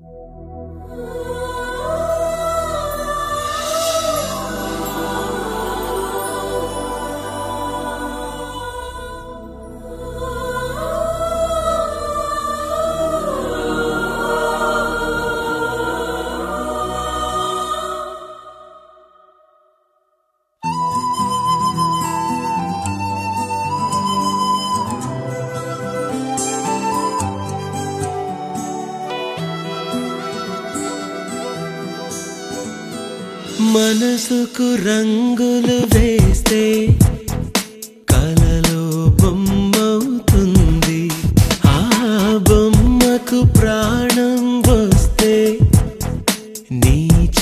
మనసుకు రంగులు వేస్తే కలలో బొమ్మవుతుంది ఆ బొమ్మకు ప్రాణం వస్తే నీ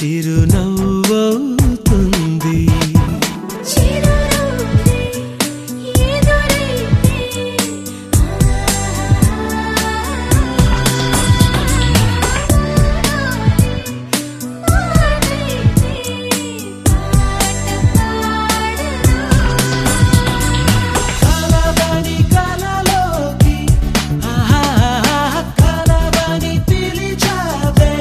చిరునవ్వవుతుంది చిరునవ్వే ఎదురైతే కలవని కలలోకి ఆహా కలవని పిలిచావే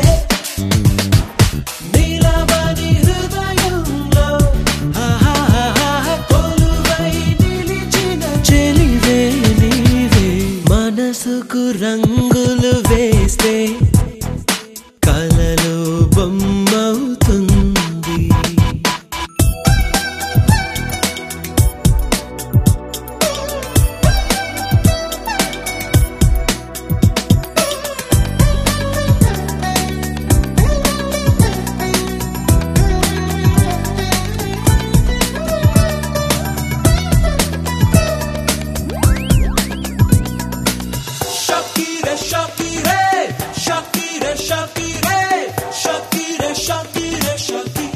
నీలవని హృదయంలో ఆహా కొలువై నిలిచిన చెలివే నీవే మనసుకు రంగులు వేస్తే కలలో బొమ్మవుతుంది Shakira, Shakira, Shakira, Shakira, Shakira, Shakira, Shakira.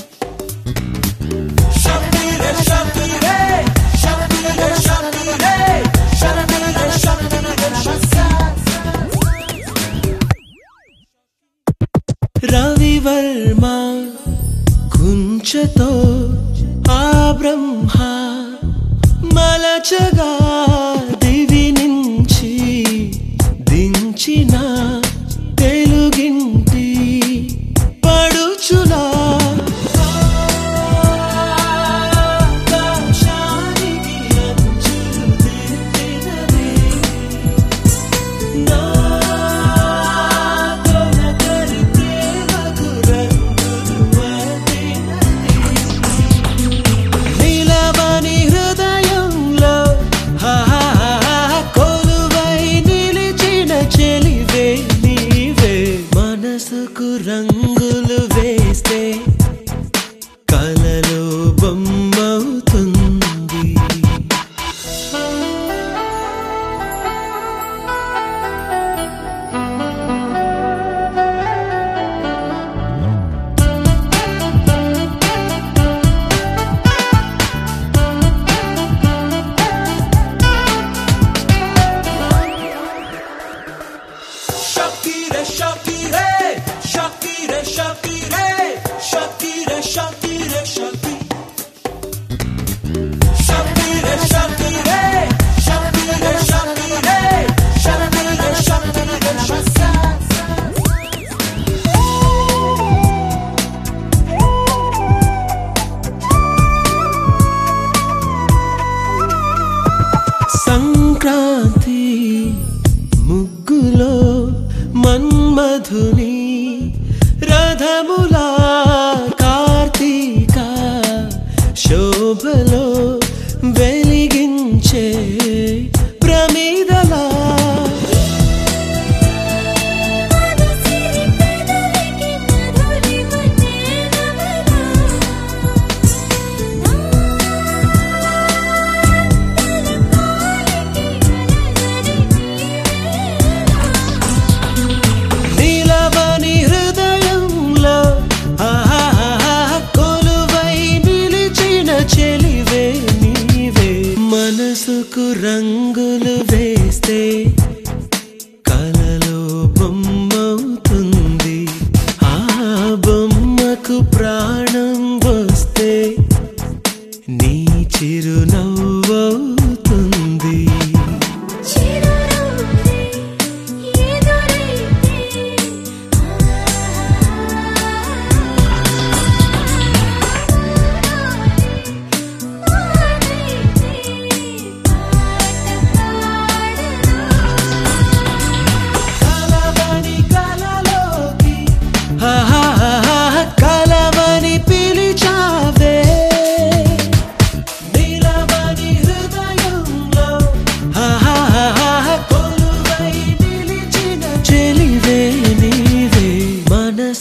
Shakira, Shakira, Shakira, Shakira, Shakira, Shakira, Ravi Varma కుంచతో ఆ బ్రహ్మ మలచగా దివి నుంచి దించిన తెలుగింటి పడుచులా ఆకాశానికి అంచులు దిద్దినది. నా తొలకరి ప్రేమకు రంగులు అద్దినది. నీలమణి హృదయంలో ఆహా కొలువై నిలిచిన చెలివే నీవే మనసుకు రంగులు వేస్తే కలలో బొమ్మవుతుంది Shakira, Shakira, Shakira, Shakira, Shakira, Shakira, Shakira. Shakira, Shakira, Shakira, Shakira, Shakira, Shakira, Shakira. Sankranti ముగ్గులో మన్మధుని రథములా కార్తీక శోభలో వెలిగించే ప్రమిదలా మనసిరి పెదవికి మధురిమనే నవలా నీలవ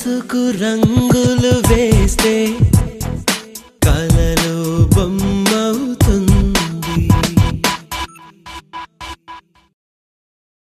మనసుకు రంగులు వేస్తే